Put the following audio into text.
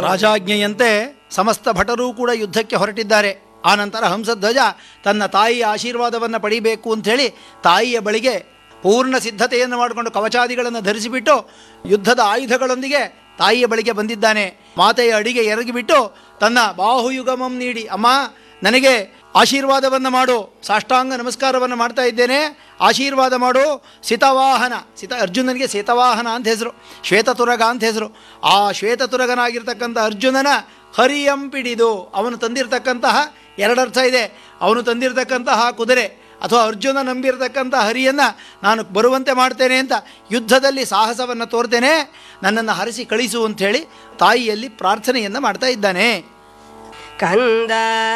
ರಾಜಾಜ್ಞೆಯಂತೆ ಸಮಸ್ತ ಭಟರೂ ಕೂಡ ಯುದ್ಧಕ್ಕೆ ಹೊರಟಿದ್ದಾರೆ ಆನಂತರ ಹಂಸಧ್ವಜ ತನ್ನ ತಾಯಿಯ ಆಶೀರ್ವಾದವನ್ನು ಪಡಿಬೇಕು ಅಂಥೇಳಿ ತಾಯಿಯ ಬಳಿಗೆ ಪೂರ್ಣ ಸಿದ್ಧತೆಯನ್ನು ಮಾಡಿಕೊಂಡು ಕವಚಾದಿಗಳನ್ನು ಧರಿಸಿಬಿಟ್ಟು ಯುದ್ಧದ ಆಯುಧಗಳೊಂದಿಗೆ ತಾಯಿಯ ಬಳಿಗೆ ಬಂದಿದ್ದಾನೆ ಮಾತೆಯ ಅಡಿಗೆ ಎರಗಿಬಿಟ್ಟು ತನ್ನ ಬಾಹುಯುಗಮಂ ನೀಡಿ ಅಮ್ಮ ನನಗೆ ಆಶೀರ್ವಾದವನ್ನು ಮಾಡು ಸಾಷ್ಟಾಂಗ ನಮಸ್ಕಾರವನ್ನು ಮಾಡ್ತಾ ಇದ್ದೇನೆ ಆಶೀರ್ವಾದ ಮಾಡು ಸಿತವಾಹನ ಸಿತ ಅರ್ಜುನನಿಗೆ ಸಿತವಾಹನ ಅಂತ ಹೆಸರು ಶ್ವೇತತುರಗ ಅಂತ ಹೆಸರು ಆ ಶ್ವೇತತುರಗನಾಗಿರ್ತಕ್ಕಂಥ ಅರ್ಜುನನ ಹರಿಯಂ ಪಿಡಿದು ಅವನು ತಂದಿರತಕ್ಕಂತಹ ಎರಡರ್ಥ ಇದೆ ಅವನು ತಂದಿರತಕ್ಕಂತಹ ಕುದುರೆ ಅಥವಾ ಅರ್ಜುನ ನಂಬಿರತಕ್ಕಂಥ ಹರಿಯನ್ನು ನಾನು ಬರುವಂತೆ ಮಾಡ್ತೇನೆ ಅಂತ ಯುದ್ಧದಲ್ಲಿ ಸಾಹಸವನ್ನು ತೋರ್ತೇನೆ ನನ್ನನ್ನು ಹರಿಸಿ ಕಳಿಸು ಅಂಥೇಳಿ ತಾಯಿಯಲ್ಲಿ ಪ್ರಾರ್ಥನೆಯನ್ನು ಮಾಡ್ತಾ ಇದ್ದಾನೆ ಕಂದ